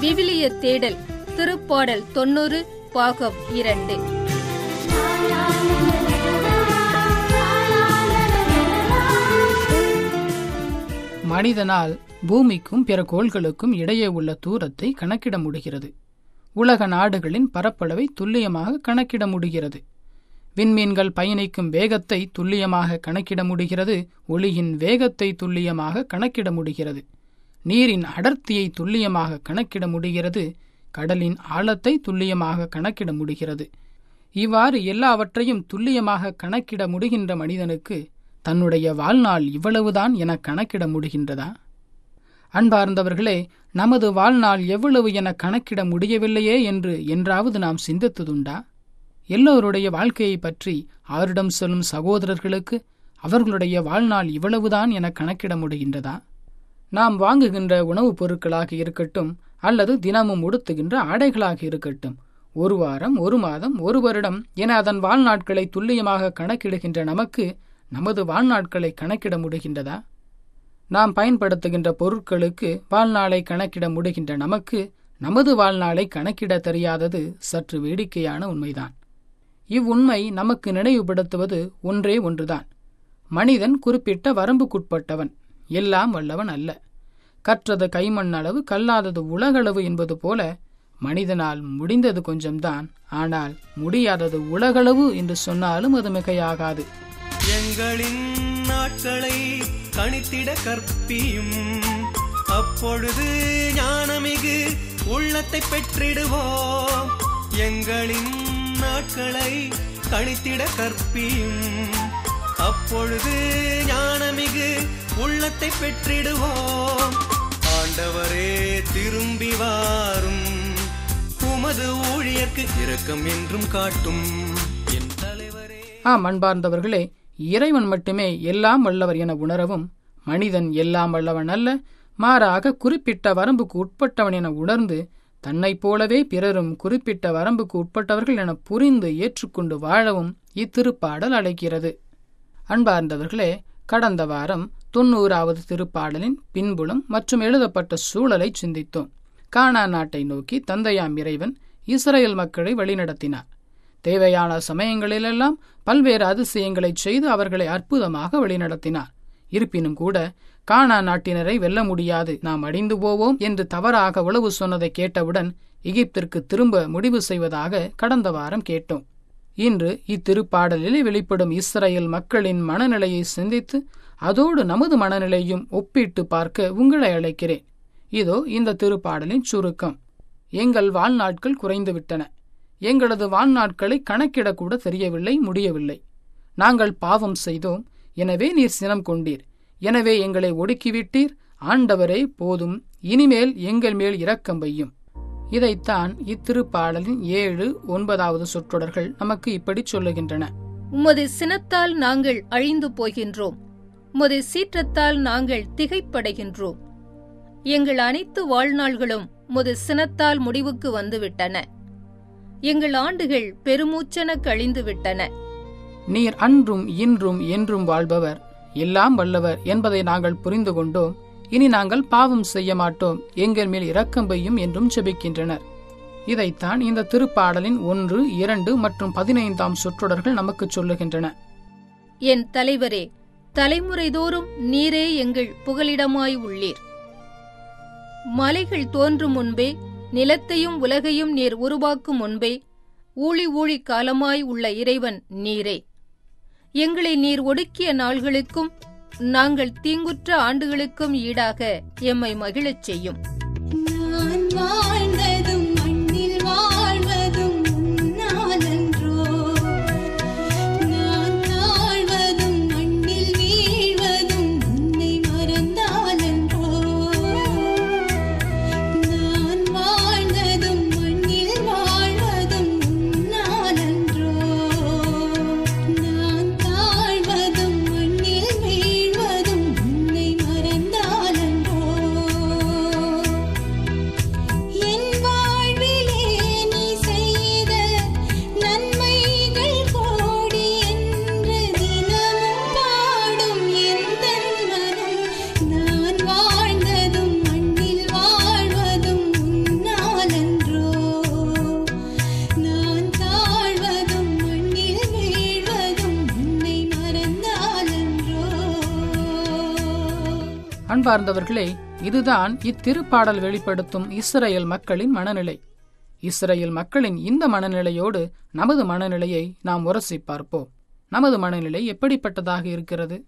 விவிலிய தேடல் திருப்பாடல் தொண்ணூறு பாகம் இரண்டு மனிதனால் பூமிக்கும் பிற கோள்களுக்கும் இடையே உள்ள தூரத்தை கணக்கிட முடிகிறது உலக நாடுகளின் பரப்பளவை துல்லியமாக கணக்கிட முடிகிறது விண்மீன்கள் பயணிக்கும் வேகத்தை துல்லியமாக கணக்கிட முடிகிறது ஒளியின் வேகத்தை துல்லியமாக கணக்கிட முடிகிறது நீரின் அடர்த்தியை துல்லியமாக கணக்கிட முடிகிறது கடலின் ஆழத்தை துல்லியமாக கணக்கிட முடிகிறது இவ்வாறு எல்லாவற்றையும் துல்லியமாக கணக்கிட முடிகின்ற மனிதனுக்கு தன்னுடைய வாழ்நாள் இவ்வளவுதான் என கணக்கிட முடிகின்றதா அன்பார்ந்தவர்களே நமது வாழ்நாள் எவ்வளவு என கணக்கிட முடியவில்லையே என்று என்றாவது நாம் சிந்தித்ததுண்டா எல்லோருடைய வாழ்க்கையை பற்றி அவரிடம் சொல்லும் சகோதரர்களுக்கு அவர்களுடைய வாழ்நாள் இவ்வளவுதான் என கணக்கிட முடிகின்றதா நாம் வாங்குகின்ற உணவுப் பொருட்களாக இருக்கட்டும் அல்லது தினமும் உடுத்துகின்ற ஆடைகளாக இருக்கட்டும் ஒரு வாரம் ஒரு மாதம் ஒரு வருடம் என அதன் வாழ்நாட்களை துல்லியமாக கணக்கிடுகின்ற நமக்கு நமது வாழ்நாட்களை கணக்கிட முடிகின்றதா நாம் பயன்படுத்துகின்ற பொருட்களுக்கு வாழ்நாளை கணக்கிட முடிகின்ற நமக்கு நமது வாழ்நாளை கணக்கிட தெரியாதது சற்று வேடிக்கையான உண்மைதான் இவ்வுண்மை நமக்கு நினைவுபடுத்துவது ஒன்றே ஒன்றுதான் மனிதன் குறிப்பிட்ட வரம்புக்குட்பட்டவன் எல்லாம் வல்லவன் அல்ல கற்றது கைமண் அளவு கல்லாதது உலகளவு என்பது போல மனிதனால் முடிந்தது கொஞ்சம்தான் ஆனால் முடியாதது உலகளவு என்று சொன்னாலும் அது மிகையாகாது எங்களின் நாட்களை கணித்திட கற்பியும் அப்பொழுது ஞானமிகு உள்ளத்தை பெற்றிடுவோம் எங்களின் நாட்களை கணித்திட கற்பியும் அப்பொழுது ஞானமிகு உள்ளத்தை பெற்றிடுவோம் ஆண்டவரே திரும்பி வாரும் உமது ஊழியர்க்கு இரக்கம் என்றும் காட்டும் என் தலைவரே ஆம் அன்பார்ந்தவர்களே இறைவன் மட்டுமே எல்லாம் வல்லவர் என உணரவும் மனிதன் எல்லாம் வல்லவன் அல்ல மாறாக குறிப்பிட்ட வரம்புக்கு உட்பட்டவன் என உணர்ந்து தன்னைப் போலவே பிறரும் குறிப்பிட்ட வரம்புக்கு உட்பட்டவர்கள் என புரிந்து ஏற்றுக்கொண்டு வாழவும் இத்திருப்பாடல் அழைக்கிறது அன்பார்ந்தவர்களே கடந்த வாரம் தொன்னூறாவது திருப்பாடலின் பின்புலம் மற்றும் எழுதப்பட்ட சூழலை சிந்தித்தோம் கானா நாட்டை நோக்கி தந்தையாம் இறைவன் இஸ்ரேல் மக்களை வழிநடத்தினார் தேவையான சமயங்களிலெல்லாம் பல்வேறு அதிசயங்களை செய்து அவர்களை அற்புதமாக வழிநடத்தினார் இருப்பினும் கூட கானா நாட்டினரை வெல்ல முடியாது நாம் அடிந்து போவோம் என்று தவறாக உளவு சொன்னதை கேட்டவுடன் எகிப்திற்கு திரும்ப முடிவு செய்வதாக கடந்த வாரம் கேட்டோம் இன்று இத்திருப்பாடலில் வெளிப்படும் இஸ்ரேல் மக்களின் மனநிலையை சிந்தித்து அதோடு நமது மனநிலையும் ஒப்பிட்டு பார்க்க உங்களை அழைக்கிறேன் இதோ இந்த திருப்பாடலின் சுருக்கம் எங்கள் வாழ்நாட்கள் குறைந்துவிட்டன எங்களது வாழ்நாட்களை கணக்கிடக்கூட தெரியவில்லை முடியவில்லை நாங்கள் பாவம் செய்தோம் எனவே நீர் சினம் கொண்டீர் எனவே எங்களை ஒடுக்கிவிட்டீர் ஆண்டவரே போதும் இனிமேல் எங்கள் மேல் இரக்கம் வையும் இதைத்தான் இத்திருப்பாடலின் ஏழு ஒன்பதாவது சொற்றொடர்கள் நமக்கு இப்படி சொல்லுகின்றன உமது சினத்தால் நாங்கள் அழிந்து போகின்றோம் உமது சீற்றத்தால் நாங்கள் திகைப்படைகின்றோம் எங்கள் அனைத்து வாழ்நாள்களும் உமது சினத்தால் முடிவுக்கு வந்துவிட்டன எங்கள் ஆண்டுகள் பெருமூச்சென கழிந்து விட்டன நீர் அன்றும் இன்றும் என்றும் வாழ்பவர் எல்லாம் வல்லவர் என்பதை நாங்கள் புரிந்து கொண்டோம் இனி நாங்கள் பாவம் செய்ய மாட்டோம் எங்கள் மேல் இரக்கம் வையும் என்றும் செபிக்கின்றனர் இதைத்தான் இந்த திருப்பாடலின் ஒன்று இரண்டு மற்றும் பதினைந்தாம் சொற்றொடர்கள் நமக்கு சொல்லுகின்றன என் தலைவரே தலைமுறைதோறும் நீரே எங்கள் புகலிடமாய் உள்ளீர் மலைகள் தோன்றும் முன்பே நிலத்தையும் உலகையும் நீர் உருவாக்கும் முன்பே ஊழி ஊழி காலமாய் உள்ள இறைவன் நீரே எங்களை நீர் ஒடுக்கிய நாள்களுக்கும் நாங்கள் தீங்குற்ற ஆண்டுகளுக்கும் ஈடாக எம்மை மகிழச் செய்யும் நான் வாழ்ந்ததும் மண்ணில் வாழ்வதும் உன்னாலன்றோ நான் தாழ்வதும் மண்ணில் வீழ்வதும் உன்னை மறந்தாலன்றோ நான் வாழ்ந்ததும் மண்ணில் வாழ்வதும் உன்னாலன்றோ நான் தாழ்வதும் மண்ணில் வீழ்வதும் உன்னை மறந்தாலன்றோ என் வாழ் அன்பார்ந்தவர்களே இதுதான் இத்திருப்பாடல் வெளிப்படுத்தும் இஸ்ரேல் மக்களின் மனநிலை இஸ்ரேல் மக்களின் இந்த மனநிலையோடு நமது மனநிலையை நாம் உரசி பார்ப்போம் நமது மனநிலை எப்படிப்பட்டதாக இருக்கிறது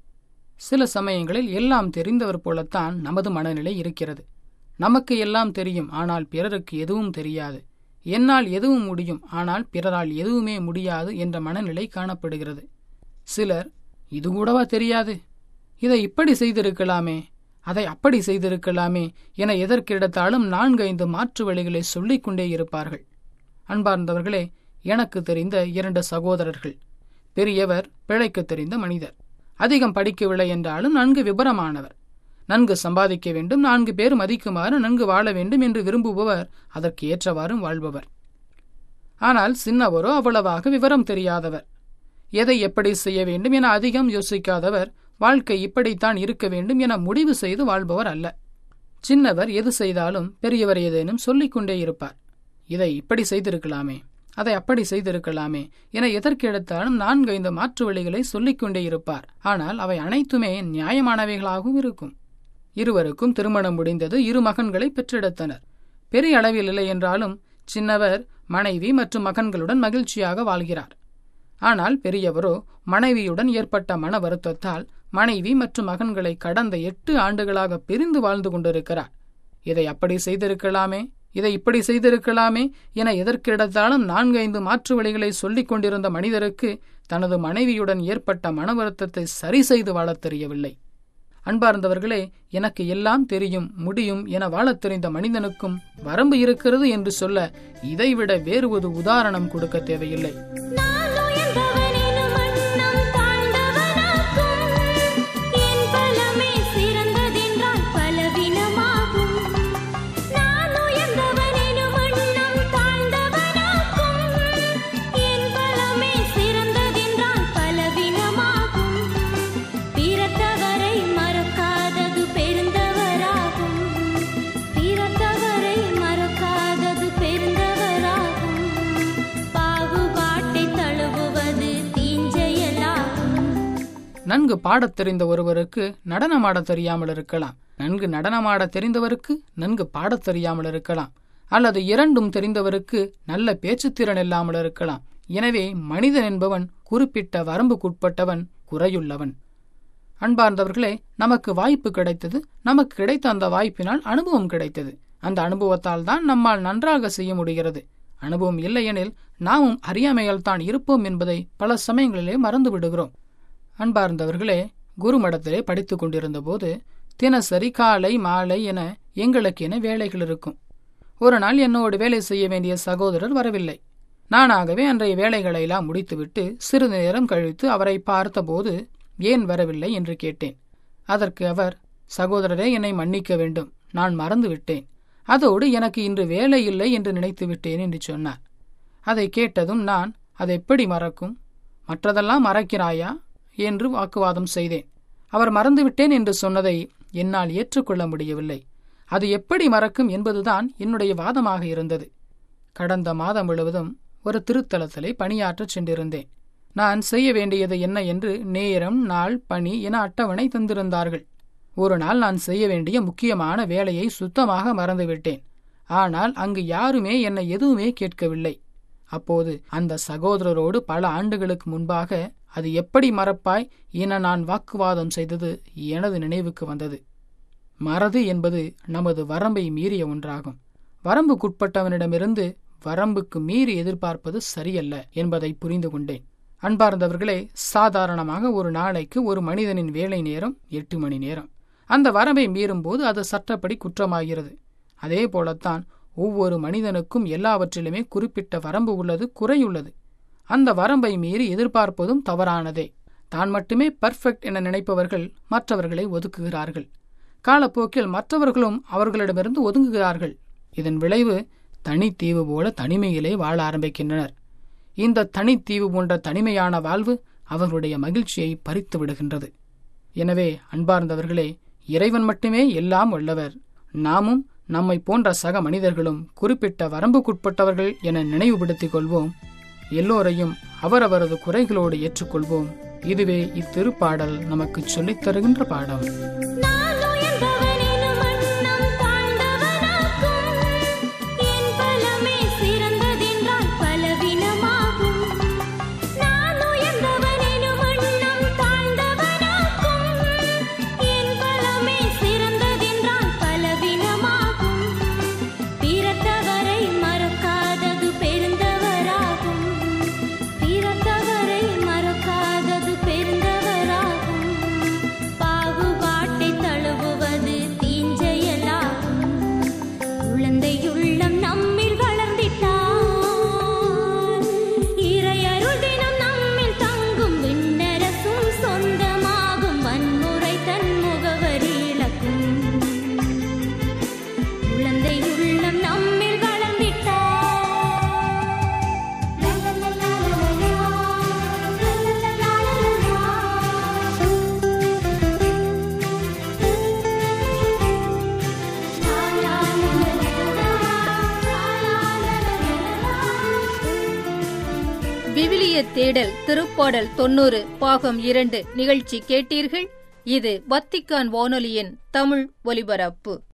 சில சமயங்களில் எல்லாம் தெரிந்தவர் போலத்தான் நமது மனநிலை இருக்கிறது நமக்கு எல்லாம் தெரியும் ஆனால் பிறருக்கு எதுவும் தெரியாது என்னால் எதுவும் முடியும் ஆனால் பிறரால் எதுவுமே முடியாது என்ற மனநிலை காணப்படுகிறது சிலர் இது கூடவா தெரியாது இதை இப்படி செய்திருக்கலாமே அதை அப்படி செய்திருக்கலாமே என எதற்கிடத்தாலும் நான்கு ஐந்து மாற்று வழிகளை சொல்லிக் கொண்டே இருப்பார்கள் அன்பார்ந்தவர்களே எனக்கு தெரிந்த இரண்டு சகோதரர்கள் பெரியவர் பிழைக்கு தெரிந்த மனிதர் அதிகம் படிக்கவில்லை என்றாலும் நன்கு விபரமானவர் நன்கு சம்பாதிக்க வேண்டும் நான்கு பேர் மதிக்குமாறு நன்கு வாழ வேண்டும் என்று விரும்புபவர் அதற்கு ஏற்றவாறும் வாழ்பவர் ஆனால் சின்னவரோ அவ்வளவாக விவரம் தெரியாதவர் எதை எப்படி செய்ய வேண்டும் என அதிகம் யோசிக்காதவர் வாழ்க்கை இப்படித்தான் இருக்க வேண்டும் என முடிவு செய்து வாழ்பவர் அல்ல சின்னவர் எது செய்தாலும் பெரியவர் ஏதேனும் சொல்லிக் கொண்டே இருப்பார் இதை இப்படி செய்திருக்கலாமே அதை அப்படி செய்திருக்கலாமே என எதற்கு எடுத்தாலும் நான்கு ஐந்து மாற்று வழிகளை சொல்லிக் கொண்டே இருப்பார் ஆனால் அவை அனைத்துமே நியாயமானவைகளாகவும் இருக்கும் இருவருக்கும் திருமணம் முடிந்தது இரு மகன்களை பெற்றெடுத்தனர் பெரிய அளவில் இல்லை என்றாலும் சின்னவர் மனைவி மற்றும் மகன்களுடன் மகிழ்ச்சியாக வாழ்கிறார் ஆனால் பெரியவரோ மனைவியுடன் ஏற்பட்ட மன வருத்தத்தால் மனைவி மற்றும் மகன்களை கடந்த எட்டு ஆண்டுகளாக பிரிந்து வாழ்ந்து கொண்டிருக்கிறார் இதை அப்படி செய்திருக்கலாமே இதை இப்படி செய்திருக்கலாமே என எதற்கிடத்தாலும் நான்கு ஐந்து மாற்று வழிகளை சொல்லிக் கொண்டிருந்த மனிதருக்கு தனது மனைவியுடன் ஏற்பட்ட மன வருத்தத்தை சரி செய்து வாழத் தெரியவில்லை அன்பார்ந்தவர்களே எனக்கு எல்லாம் தெரியும் முடியும் என வாழத் தெரிந்த மனிதனுக்கும் வரம்பு இருக்கிறது என்று சொல்ல இதைவிட வேறு ஒரு உதாரணம் கொடுக்க தேவையில்லை நான் உயர்ந்தவனெனும் வண்ணம் தாழ்ந்தவனாக்கும். என் பலமே சிறந்ததென்றால் பலவீனமாகும். நான் உயர்ந்தவனெனும் வண்ணம் தாழ்ந்தவனாக்கும். என் பலமே சிறந்ததென்றால் பலவீனமாகும். பிறத்தவரை மறக்காதது பெருந்தவராகும். பிறத்தவரை மறக்காதது பெருந்தவராகும். பாகுபாட்டை தழுவுவது தீஞ்செயலாகும் நன்கு பாடத் தெரிந்த ஒருவருக்கு நடனமாடத் தெரியாமல் இருக்கலாம் நன்கு நடனமாடத் தெரிந்தவருக்கு நன்கு பாடத் தெரியாமல் இருக்கலாம் அல்லது இரண்டும் தெரிந்தவருக்கு நல்ல பேச்சுத்திறன் இல்லாமல் இருக்கலாம் எனவே மனிதன் என்பவன் குறிப்பிட்ட வரம்புக்குட்பட்டவன் குறையுள்ளவன் அன்பார்ந்தவர்களே நமக்கு வாய்ப்பு கிடைத்தது நமக்கு கிடைத்த அந்த வாய்ப்பினால் அனுபவம் கிடைத்தது அந்த அனுபவத்தால் தான் நம்மால் நன்றாக செய்ய முடிகிறது அனுபவம் இல்லையெனில் நாமும் அறியாமையால் தான் இருப்போம் என்பதை பல சமயங்களிலே மறந்து விடுகிறோம் அன்பார்ந்தவர்களே குருமடத்திலே படித்துக் கொண்டிருந்த போது தினசரி காலை மாலை என எங்களுக்கென வேலைகள் இருக்கும் ஒரு நாள் என்னோடு வேலை செய்ய வேண்டிய சகோதரர் வரவில்லை நானாகவே அன்றைய வேலைகளை எல்லாம் முடித்துவிட்டு சிறிது நேரம் கழித்து அவரை பார்த்தபோது ஏன் வரவில்லை என்று கேட்டேன் அதற்கு அவர் சகோதரரே என்னை மன்னிக்க வேண்டும் நான் மறந்து விட்டேன் அதோடு எனக்கு இன்று வேலை இல்லை என்று நினைத்து விட்டேன் என்று சொன்னார் அதை கேட்டதும் நான் அதை எப்படி மறக்கும் மற்றதெல்லாம் மறக்கிறாயா என்று வாக்குவாதம் செய்தேன் அவர் மறந்துவிட்டேன் என்று சொன்னதை என்னால் ஏற்றுக்கொள்ள முடியவில்லை அது எப்படி மறக்கும் என்பதுதான் என்னுடைய வாதமாக இருந்தது கடந்த மாதம் முழுவதும் ஒரு திருத்தலத்திலே பணியாற்றச் சென்றிருந்தேன் நான் செய்ய வேண்டியது என்ன என்று நேரம் நாள் பணி என அட்டவணை தந்திருந்தார்கள் ஒரு நாள் நான் செய்ய வேண்டிய முக்கியமான வேலையை சுத்தமாக மறந்துவிட்டேன் ஆனால் அங்கு யாருமே என்னை எதுவுமே கேட்கவில்லை அப்போது அந்த சகோதரரோடு பல ஆண்டுகளுக்கு முன்பாக அது எப்படி மறப்பாய் என நான் வாக்குவாதம் செய்தது எனது நினைவுக்கு வந்தது மறதி என்பது நமது வரம்பை மீறிய ஒன்றாகும் வரம்புக்குட்பட்டவனிடமிருந்து வரம்புக்கு மீறி எதிர்பார்ப்பது சரியல்ல என்பதை புரிந்து கொண்டேன் அன்பார்ந்தவர்களே சாதாரணமாக ஒரு நாளைக்கு ஒரு மனிதனின் வேலை நேரம் எட்டு மணி நேரம் அந்த வரம்பை மீறும்போது அது சட்டப்படி குற்றமாகிறது அதே போலத்தான் ஒவ்வொரு மனிதனுக்கும் எல்லாவற்றிலுமே குறிப்பிட்ட வரம்பு உள்ளது குறையுள்ளது அந்த வரம்பை மீறி எதிர்பார்ப்பதும் தவறானதே தான் மட்டுமே பர்ஃபெக்ட் என நினைப்பவர்கள் மற்றவர்களை ஒதுக்குகிறார்கள் காலப்போக்கில் மற்றவர்களும் அவர்களிடமிருந்து ஒதுங்குகிறார்கள் இதன் விளைவு தனித்தீவு போல தனிமையிலே வாழ ஆரம்பிக்கின்றனர் இந்த தனித்தீவு போன்ற தனிமையான வாழ்வு அவர்களுடைய மகிழ்ச்சியை பறித்து விடுகின்றது எனவே அன்பார்ந்தவர்களே இறைவன் மட்டுமே எல்லாம் வல்லவர் நாமும் நம்மை போன்ற சக மனிதர்களும் குறிப்பிட்ட வரம்புக்குட்பட்டவர்கள் என நினைவுபடுத்திக் கொள்வோம் எல்லோரையும் அவரவரது குறைகளோடு ஏற்றுக்கொள்வோம் இதுவே இத்திருப்பாடல் நமக்கு சொல்லித் தருகின்ற பாடம் நான் இலக்கிய தேடல் திருப்பாடல் தொன்னூறு பாகம் இரண்டு நிகழ்ச்சி கேட்டீர்கள் இது வத்திக்கான் வானொலியின் தமிழ் ஒலிபரப்பு